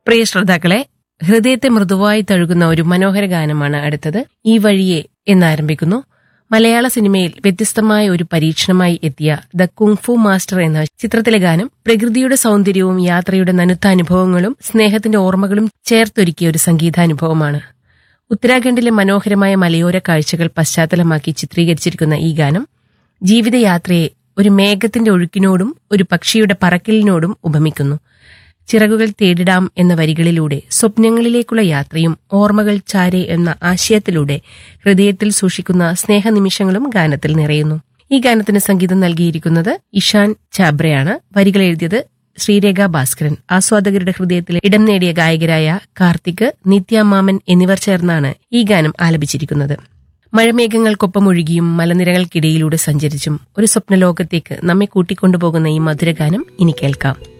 പ്രിയ ശ്രോതാക്കളെ ഹൃദയത്തെ മൃദുവായി തഴുകുന്ന ഒരു മനോഹര ഗാനമാണ് അടുത്തത് ഈ വഴിയെ എന്നാരംഭിക്കുന്നു മലയാള സിനിമയിൽ വ്യത്യസ്തമായ ഒരു പരീക്ഷണമായി എത്തിയ ദ കുങ്ഫു മാസ്റ്റർ എന്ന ചിത്രത്തിലെ ഗാനം പ്രകൃതിയുടെ സൗന്ദര്യവും യാത്രയുടെ നനുത്ത അനുഭവങ്ങളും സ്നേഹത്തിന്റെ ഓർമ്മകളും ചേർത്തൊരുക്കിയ ഒരു സംഗീതാനുഭവമാണ് ഉത്തരാഖണ്ഡിലെ മനോഹരമായ മലയോര കാഴ്ചകൾ പശ്ചാത്തലമാക്കി ചിത്രീകരിച്ചിരിക്കുന്ന ഈ ഗാനം ജീവിതയാത്രയെ ഒരു മേഘത്തിന്റെ ഒഴുക്കിനോടും ഒരു പക്ഷിയുടെ പറക്കലിനോടും ഉപമിക്കുന്നു ചിറകുകൾ തേടിടാം എന്ന വരികളിലൂടെ സ്വപ്നങ്ങളിലേക്കുള്ള യാത്രയും ഓർമ്മകൾ ചാരെ എന്ന ആശയത്തിലൂടെ ഹൃദയത്തിൽ സൂക്ഷിക്കുന്ന സ്നേഹനിമിഷങ്ങളും ഗാനത്തിൽ നിറയുന്നു ഈ ഗാനത്തിന് സംഗീതം നൽകിയിരിക്കുന്നത് ഇഷാൻ ചാബ്രയാണ് വരികൾ എഴുതിയത് ശ്രീരേഖ ഭാസ്കരൻ ആസ്വാദകരുടെ ഹൃദയത്തിൽ ഇടം നേടിയ ഗായകരായ കാർത്തിക് നിത്യ മാമൻ എന്നിവർ ചേർന്നാണ് ഈ ഗാനം ആലപിച്ചിരിക്കുന്നത് മഴമേഘങ്ങൾക്കൊപ്പം ഒഴുകിയും മലനിരകൾക്കിടയിലൂടെ സഞ്ചരിച്ചും ഒരു സ്വപ്നലോകത്തേക്ക് നമ്മെ കൂട്ടിക്കൊണ്ടുപോകുന്ന ഈ മധുരഗാനം ഇനി കേൾക്കാം